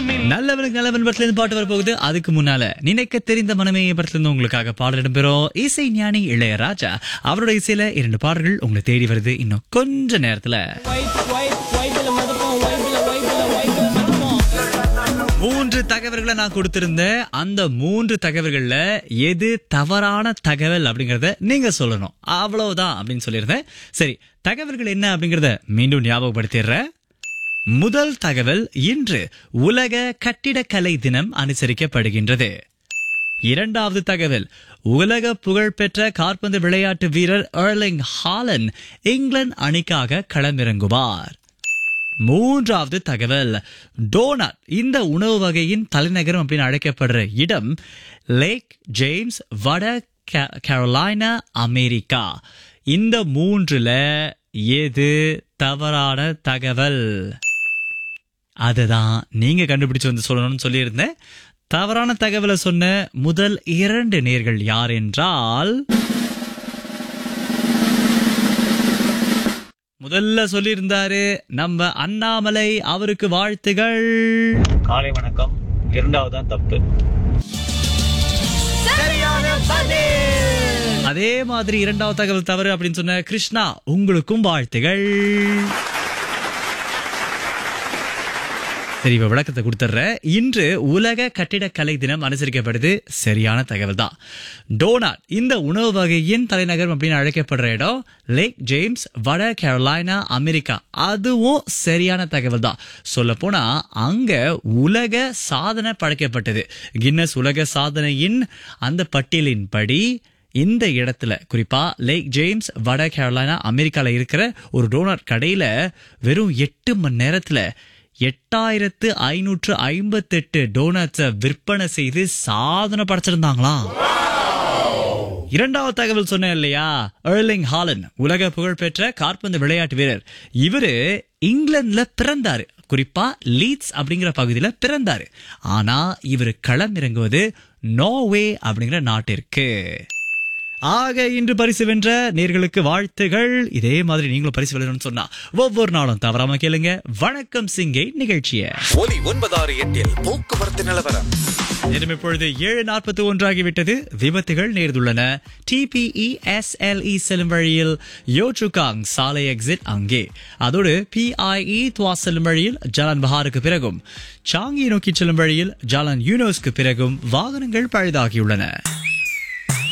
நல்லவனுக்கு நல்லவன் படத்துல இருந்து பாட்டு வரப்போகுது அதுக்கு முன்னால நினைக்க தெரிந்த மனமே படத்துல இருந்து உங்களுக்காக பாடல் இடம்பெறும் இசை ஞானி இளையராஜா அவரோட இசையில இரண்டு பாடல்கள் உங்களை தேடி வருது இன்னும் கொஞ்ச நேரத்துல மூன்று தகவல்களை நான் கொடுத்திருந்தேன் அந்த மூன்று தகவல்கள்ல எது தவறான தகவல் அப்படிங்கறத நீங்க சொல்லணும் அவ்வளவுதான் அப்படின்னு சொல்லியிருந்தேன் சரி தகவல்கள் என்ன அப்படிங்கறத மீண்டும் ஞாபகப்படுத்திடுறேன் முதல் தகவல் இன்று உலக கட்டிடக்கலை தினம் அனுசரிக்கப்படுகின்றது இரண்டாவது தகவல் உலக புகழ்பெற்ற காற்பந்து விளையாட்டு வீரர் எர்லிங் ஹாலன் இங்கிலாந்து அணிக்காக களமிறங்குவார் மூன்றாவது தகவல் டோனட் இந்த உணவு வகையின் தலைநகரம் அப்படின்னு அழைக்கப்படுற இடம் லேக் ஜேம்ஸ் வட கே- கேரோலைனா அமெரிக்கா இந்த மூன்றுல எது தவறான தகவல் அதுதான் நீங்க கண்டுபிடிச்சு வந்து சொல்லணும்னு சொல்லியிருந்தேன் தவறான தகவலை சொன்ன முதல் இரண்டு நேர்கள் யார் என்றால் முதல்ல சொல்லியிருந்தாரு நம்ம அண்ணாமலை அவருக்கு வாழ்த்துகள் காலை வணக்கம் இரண்டாவது தான் தப்பு அதே மாதிரி இரண்டாவது தகவல் தவறு அப்படின்னு சொன்ன கிருஷ்ணா உங்களுக்கும் வாழ்த்துகள் சரி இப்ப விளக்கத்தை கொடுத்துட்றேன் இன்று உலக கட்டிடக்கலை தினம் அனுசரிக்கப்படுது சரியான தகவல் தான் டோனாட் இந்த உணவு வகையின் தலைநகரம் அப்படின்னு அழைக்கப்படுற இடம் லேக் ஜேம்ஸ் வட கேரோலைனா அமெரிக்கா அதுவும் சரியான தகவல் தான் சொல்ல போனா அங்க உலக சாதனை படைக்கப்பட்டது கின்னஸ் உலக சாதனையின் அந்த பட்டியலின்படி இந்த இடத்துல குறிப்பா லேக் ஜேம்ஸ் வட கேரோலைனா அமெரிக்கால இருக்கிற ஒரு டோனட் கடையில வெறும் எட்டு மணி நேரத்துல எட்டாயிரத்து ஐநூற்று ஐம்பத்தெட்டு டோனட்ஸை விற்பனை செய்து சாதனை படைச்சிருந்தாங்களாம் இரண்டாவது தகவல் சொன்னேன் இல்லையா எர்லிங் ஹாலன் உலக புகழ்பெற்ற காற்பந்து விளையாட்டு வீரர் இவரு இங்கிலாந்துல பிறந்தாரு குறிப்பா லீட்ஸ் அப்படிங்கிற பகுதியில பிறந்தாரு ஆனா இவர் களம் இறங்குவது நோர்வே அப்படிங்கிற நாட்டிற்கு ஆக இன்று பரிசு வென்ற நேர்களுக்கு வாழ்த்துகள் இதே மாதிரி நீங்களும் பரிசு வெல்லணும்னு சொன்னா ஒவ்வொரு நாளும் தவறாம கேளுங்க வணக்கம் சிங்கை நிகழ்ச்சியை ஒலி ஒன்பதாறு எட்டில் போக்குவரத்து நிலவரம் நேரம் இப்பொழுது ஏழு நாற்பத்தி ஒன்றாகிவிட்டது விபத்துகள் நேர்ந்துள்ளன டிபிஇ எஸ்எல்இ செல்லும் வழியில் யோட்ருகாங் சாலை எக்ஸிட் அங்கே அதோடு பிஐஇ துவா செல்லும் வழியில் ஜலான் பஹாருக்கு பிறகும் சாங்கி நோக்கி செல்லும் வழியில் ஜாலான் யூனோஸ்க்கு பிறகும் வாகனங்கள் பழுதாகியுள்ளன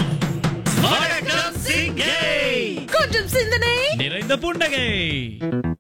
வணக்கம் சிங்கை கொஞ்சம் சிந்தனை நிறைந்த புன்னகை